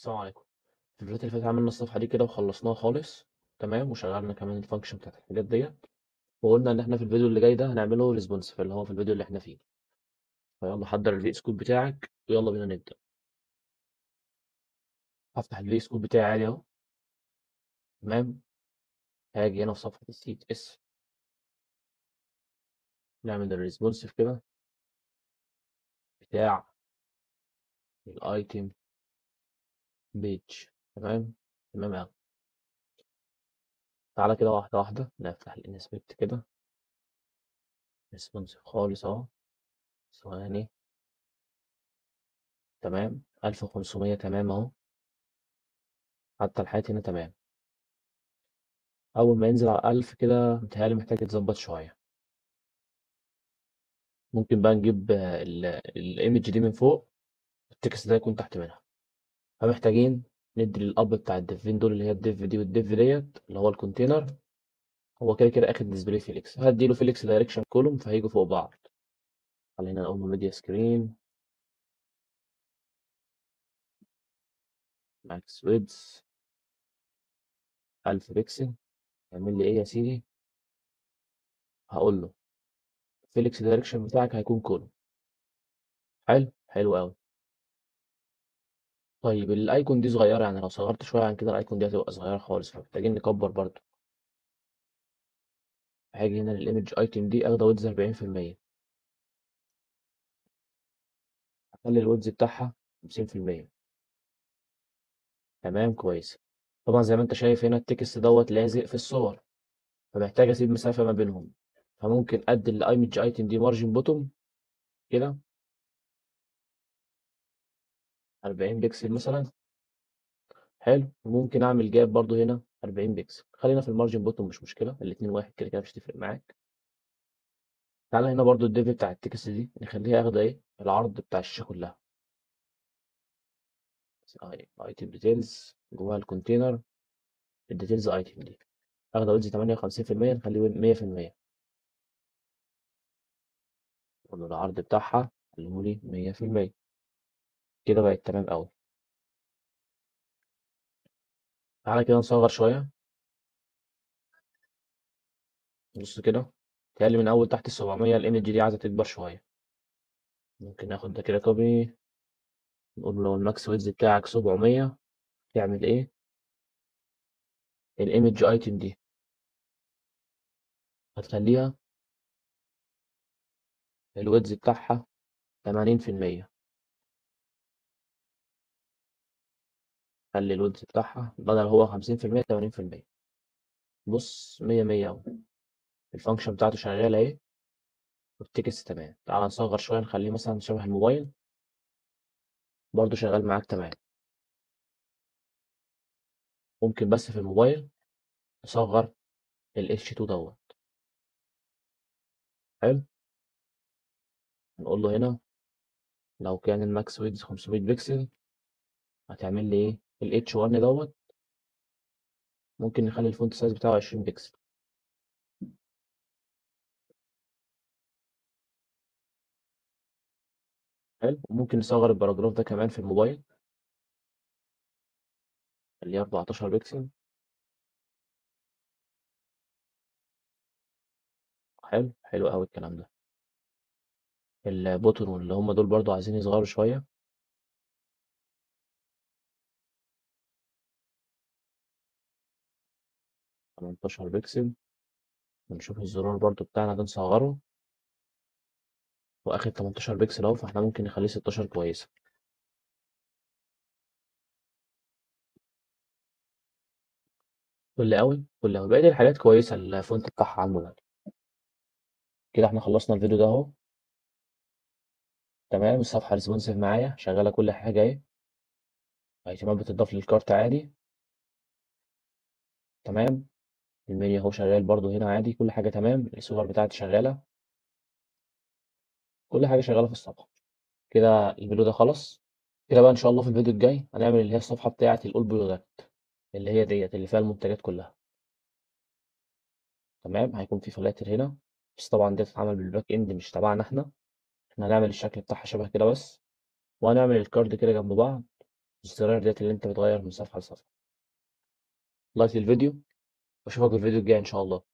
السلام عليكم في الفيديوهات اللي فاتت عملنا الصفحة دي كده وخلصناها خالص تمام وشغلنا كمان الفانكشن بتاعت الحاجات ديت وقلنا ان احنا في الفيديو اللي جاي ده هنعمله ريسبونسيف اللي هو في الفيديو اللي احنا فيه فيلا حضر الفي اس كود بتاعك ويلا بينا نبدأ هفتح الفي اس كود بتاعي عادي اهو تمام هاجي هنا في صفحة السي اس نعمل الريسبونسيف كده بتاع الايتم بيج تمام تمام اوي تعالى كده واحدة واحدة نفتح الانسبكت كده ريسبونسيف خالص اهو ثواني تمام ألف وخمسمية تمام اهو حتى الحياة هنا تمام أول ما ينزل على ألف كده متهيألي محتاج يتظبط شوية ممكن بقى نجيب الايمج دي من فوق التكست ده يكون تحت منها فمحتاجين ندي للأب بتاع الديفين دول اللي هي الديف دي والديف ديت اللي هو الكونتينر هو كده كده اخد ديسبلاي فيليكس هديله فيليكس دايركشن كولوم فهيجوا فوق بعض خلينا نقول له ميديا سكرين ماكس ويدز 1000 بكسل يعمل لي ايه يا سيدي هقول له فيليكس دايركشن بتاعك هيكون كولوم حلو حلو قوي طيب الايكون دي صغيره يعني لو صغرت شويه عن كده الايكون دي هتبقى صغيره خالص فمحتاجين نكبر برضو هاجي هنا للايمج ايتم دي اخده ويدز 40% هخلي الويدز بتاعها 50% تمام كويس طبعا زي ما انت شايف هنا التكست دوت لازق في الصور فمحتاج اسيب مسافه ما بينهم فممكن ادي الايمج ايتم دي مارجن بوتوم كده 40 بكسل مثلا حلو وممكن اعمل جاب برضو هنا 40 بكسل خلينا في المارجن بوتوم مش مشكله الاثنين واحد كده كده مش هتفرق معاك تعالى هنا برضو الديف بتاع التكست دي نخليها اخده ايه العرض بتاع الشاشه كلها ايتم ديتيلز جواها الكونتينر الديتيلز ايتم دي اخده ويدز 58% نخليه 100% نقول له العرض بتاعها خليه لي 100% كده بقت تمام قوي تعالى كده نصغر شويه بص كده تهيألي من اول تحت ال 700 الايمج دي عايزه تكبر شويه ممكن ناخد ده كده كوبي نقول له الماكس ويدز بتاعك 700 تعمل ايه الايمج ايتم دي هتخليها الويدز بتاعها 80% خلي الويدز بتاعها بدل هو 50% 80% بص 100 100 اهو الفانكشن بتاعته شغاله اهي والتكست تمام تعال نصغر شويه نخليه مثلا شبه الموبايل برضه شغال معاك تمام ممكن بس في الموبايل نصغر ال H2 دوت حلو نقول له هنا لو كان الماكس ويدز 500 بكسل هتعمل لي ايه ال H1 دوت ممكن نخلي الفونت سايز بتاعه 20 بكسل حلو وممكن نصغر الباراجراف ده كمان في الموبايل خليه 14 بكسل حلو حلو قوي الكلام ده البوتون اللي هم دول برضو عايزين يصغروا شويه تمنتاشر بكسل ونشوف الزرار برضو بتاعنا ده نصغره واخد 18 بكسل اهو فاحنا ممكن نخليه 16 كويسه فل قوي فل قوي بقيت الحاجات كويسه الفونت بتاعها على الموبايل كده احنا خلصنا الفيديو ده اهو تمام الصفحه ريسبونسيف معايا شغاله كل حاجه اهي ايتمات بتضاف للكارت عادي تمام المنيو اهو شغال برضو هنا عادي كل حاجه تمام الصور بتاعتي شغاله كل حاجه شغاله في الصفحه كده الفيديو ده خلص كده بقى ان شاء الله في الفيديو الجاي هنعمل اللي هي الصفحه بتاعه الاول برودكت اللي هي ديت اللي فيها المنتجات كلها تمام هيكون في فلاتر هنا بس طبعا دي تتعمل بالباك اند مش تبعنا احنا احنا هنعمل الشكل بتاعها شبه كده بس وهنعمل الكارد كده جنب بعض الزراير ديت اللي انت بتغير من صفحة لصفحة لايك للفيديو واشوفك في الفيديو الجاي ان شاء الله